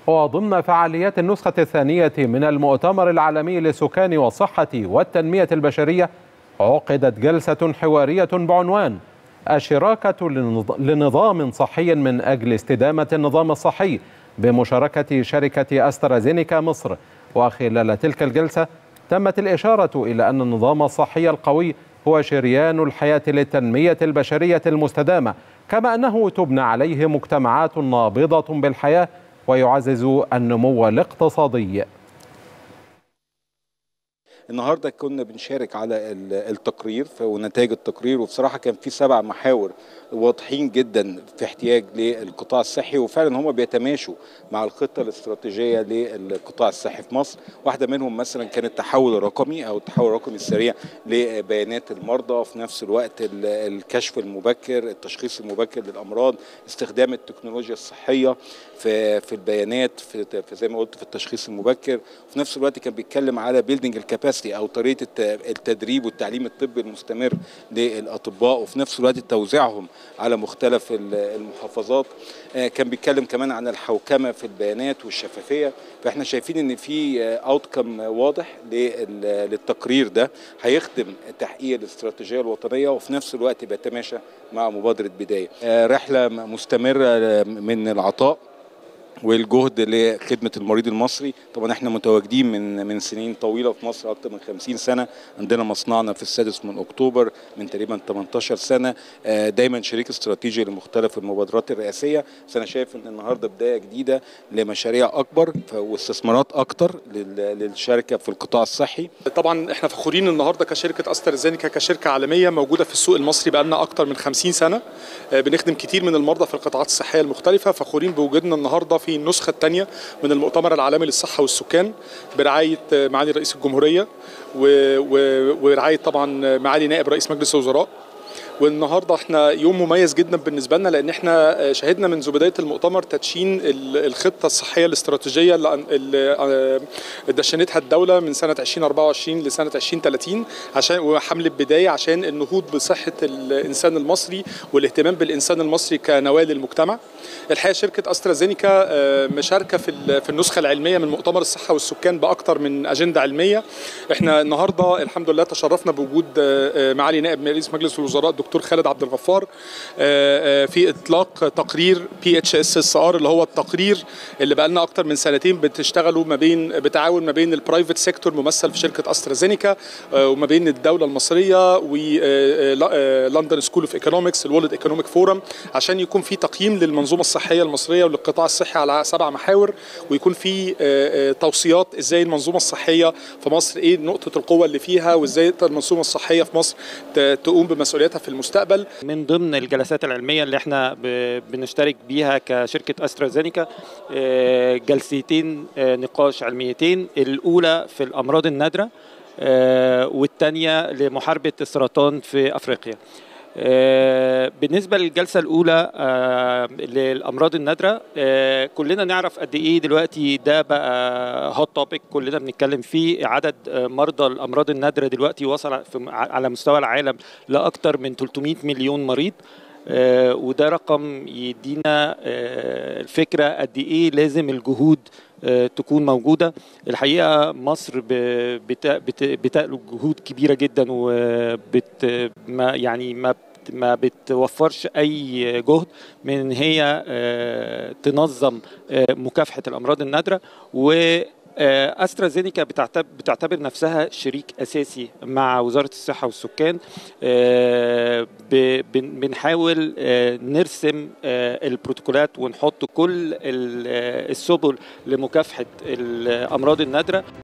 وضمن فعاليات النسخة الثانية من المؤتمر العالمي للسكان والصحة والتنمية البشرية عقدت جلسة حوارية بعنوان الشراكة لنظام صحي من أجل استدامة النظام الصحي بمشاركة شركة أسترازينيكا مصر وخلال تلك الجلسة تمت الإشارة إلى أن النظام الصحي القوي هو شريان الحياة للتنمية البشرية المستدامة كما أنه تبنى عليه مجتمعات نابضة بالحياة ويعزز النمو الاقتصادي النهارده كنا بنشارك على التقرير ونتائج التقرير وبصراحه كان في سبع محاور واضحين جدا في احتياج للقطاع الصحي وفعلا هم بيتماشوا مع الخطه الاستراتيجيه للقطاع الصحي في مصر واحده منهم مثلا كان التحول الرقمي او التحول الرقمي السريع لبيانات المرضى في نفس الوقت الكشف المبكر التشخيص المبكر للامراض استخدام التكنولوجيا الصحيه في في البيانات في, في زي ما قلت في التشخيص المبكر وفي نفس الوقت كان بيتكلم على بيلدينج الكاباسيتي او طريقه التدريب والتعليم الطبي المستمر للاطباء وفي نفس الوقت توزيعهم على مختلف المحافظات كان بيتكلم كمان عن الحوكمه في البيانات والشفافيه فاحنا شايفين ان في اوتكم واضح للتقرير ده هيخدم تحقيق الاستراتيجيه الوطنيه وفي نفس الوقت بيتماشى مع مبادره بدايه رحله مستمره من العطاء والجهد لخدمه المريض المصري طبعا احنا متواجدين من من سنين طويله في مصر اكثر من 50 سنه عندنا مصنعنا في السادس من اكتوبر من تقريبا 18 سنه دايما شريك استراتيجي لمختلف المبادرات الرئاسيه بس انا شايف ان النهارده بدايه جديده لمشاريع اكبر واستثمارات اكتر للشركه في القطاع الصحي طبعا احنا فخورين النهارده كشركه استرازينيكا كشركه عالميه موجوده في السوق المصري بقالنا اكتر من 50 سنه بنخدم كتير من المرضى في القطاعات الصحيه المختلفه فخورين بوجودنا النهارده في النسخة الثانية من المؤتمر العالمي للصحة والسكان برعاية معالي رئيس الجمهورية ورعاية طبعا معالي نائب رئيس مجلس الوزراء والنهارده احنا يوم مميز جدا بالنسبه لنا لان احنا شهدنا منذ بدايه المؤتمر تدشين الخطه الصحيه الاستراتيجيه اللي دشنتها الدوله من سنه 2024 لسنه 2030 عشان وحمله بدايه عشان النهوض بصحه الانسان المصري والاهتمام بالانسان المصري كنواه للمجتمع. الحقيقه شركه استرازينيكا مشاركه في في النسخه العلميه من مؤتمر الصحه والسكان باكثر من اجنده علميه. احنا النهارده الحمد لله تشرفنا بوجود معالي نائب رئيس مجلس الوزراء الدكتور خالد عبد الغفار في اطلاق تقرير بي اتش اس اس ار اللي هو التقرير اللي بقى لنا اكتر من سنتين بتشتغلوا ما بين بتعاون ما بين البرايفت سيكتور ممثل في شركه استرازينيكا وما بين الدوله المصريه ولندن سكول اوف ايكونومكس الورلد ايكونوميك فورم عشان يكون في تقييم للمنظومه الصحيه المصريه وللقطاع الصحي على سبع محاور ويكون في توصيات ازاي المنظومه الصحيه في مصر ايه نقطه القوه اللي فيها وازاي المنظومه الصحيه في مصر تقوم بمسؤولياتها في المستقبل من ضمن الجلسات العلميه اللي احنا بنشترك بيها كشركه استرازينيكا جلستين نقاش علميتين الاولى في الامراض النادره والثانيه لمحاربه السرطان في افريقيا بالنسبة للجلسة الأولى للأمراض النادرة كلنا نعرف قد إيه دلوقتي ده بقى هوت توبيك كلنا بنتكلم فيه عدد مرضى الأمراض النادرة دلوقتي وصل على مستوى العالم لأكثر من 300 مليون مريض وده رقم يدينا الفكرة قد إيه لازم الجهود تكون موجودة الحقيقة مصر بتألو جهود كبيرة جدا وبت ما يعني ما ما بتوفرش اي جهد من ان هي تنظم مكافحه الامراض النادره و استرازينيكا بتعتبر نفسها شريك اساسي مع وزاره الصحه والسكان بنحاول نرسم البروتوكولات ونحط كل السبل لمكافحه الامراض النادره